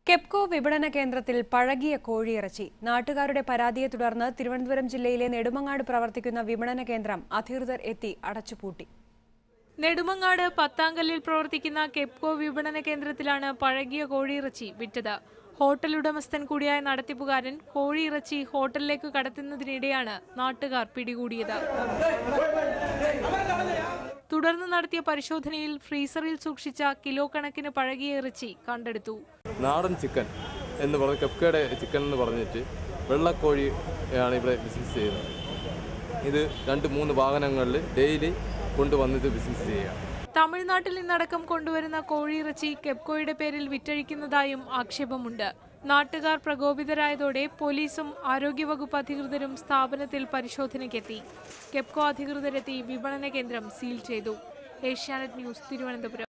കെപ്കോ വിപണന കേന്ദ്രത്തിൽ പഴകിയ കോഴിയിറച്ചി നാട്ടുകാരുടെ പരാതിയെ തുടർന്ന് തിരുവനന്തപുരം ജില്ലയിലെ നെടുമങ്ങാട് പ്രവർത്തിക്കുന്ന വിപണന കേന്ദ്രം അധികൃതർ എത്തി അടച്ചുപൂട്ടി നെടുമങ്ങാട് പത്താങ്കല്ലിൽ പ്രവർത്തിക്കുന്ന കെപ്കോ വിപണന കേന്ദ്രത്തിലാണ് പഴകിയ കോഴിയിറച്ചി വിറ്റത് ഹോട്ടൽ ഉടമസ്ഥൻ കൂടിയായ നടത്തിപ്പുകാരൻ കോഴിയിറച്ചി ഹോട്ടലിലേക്ക് കടത്തുന്നതിനിടെയാണ് നാട്ടുകാർ പിടികൂടിയത് തുടർന്ന് നടത്തിയ പരിശോധനയിൽ ഫ്രീസറിൽ സൂക്ഷിച്ച കിലോ കണക്കിന് പഴകിയ ഇറച്ചി കണ്ടെടുത്തു നാടൻ ചിക്കൻ എന്ന് പറഞ്ഞ കെപ്കയുടെ ചിക്കൻ എന്ന് പറഞ്ഞിട്ട് വെള്ളക്കോഴി ആണ് ഇവിടെ ബിസിനസ് ചെയ്യുന്നത് ഇത് രണ്ട് മൂന്ന് വാഹനങ്ങളിൽ ഡെയിലി കൊണ്ടുവന്നിട്ട് ബിസിനസ് ചെയ്യുക തമിഴ്നാട്ടിൽ നിന്നടക്കം കൊണ്ടുവരുന്ന കോഴിയിറച്ചി കെപ്കോയുടെ പേരിൽ വിറ്റഴിക്കുന്നതായും ആക്ഷേപമുണ്ട് നാട്ടുകാർ പ്രകോപിതരായതോടെ പോലീസും ആരോഗ്യവകുപ്പ് അധികൃതരും സ്ഥാപനത്തിൽ പരിശോധനയ്ക്കെത്തി കെപ്കോ അധികൃതരെത്തി വിപണന കേന്ദ്രം സീൽ ചെയ്തു ഏഷ്യാനെറ്റ് ന്യൂസ് തിരുവനന്തപുരം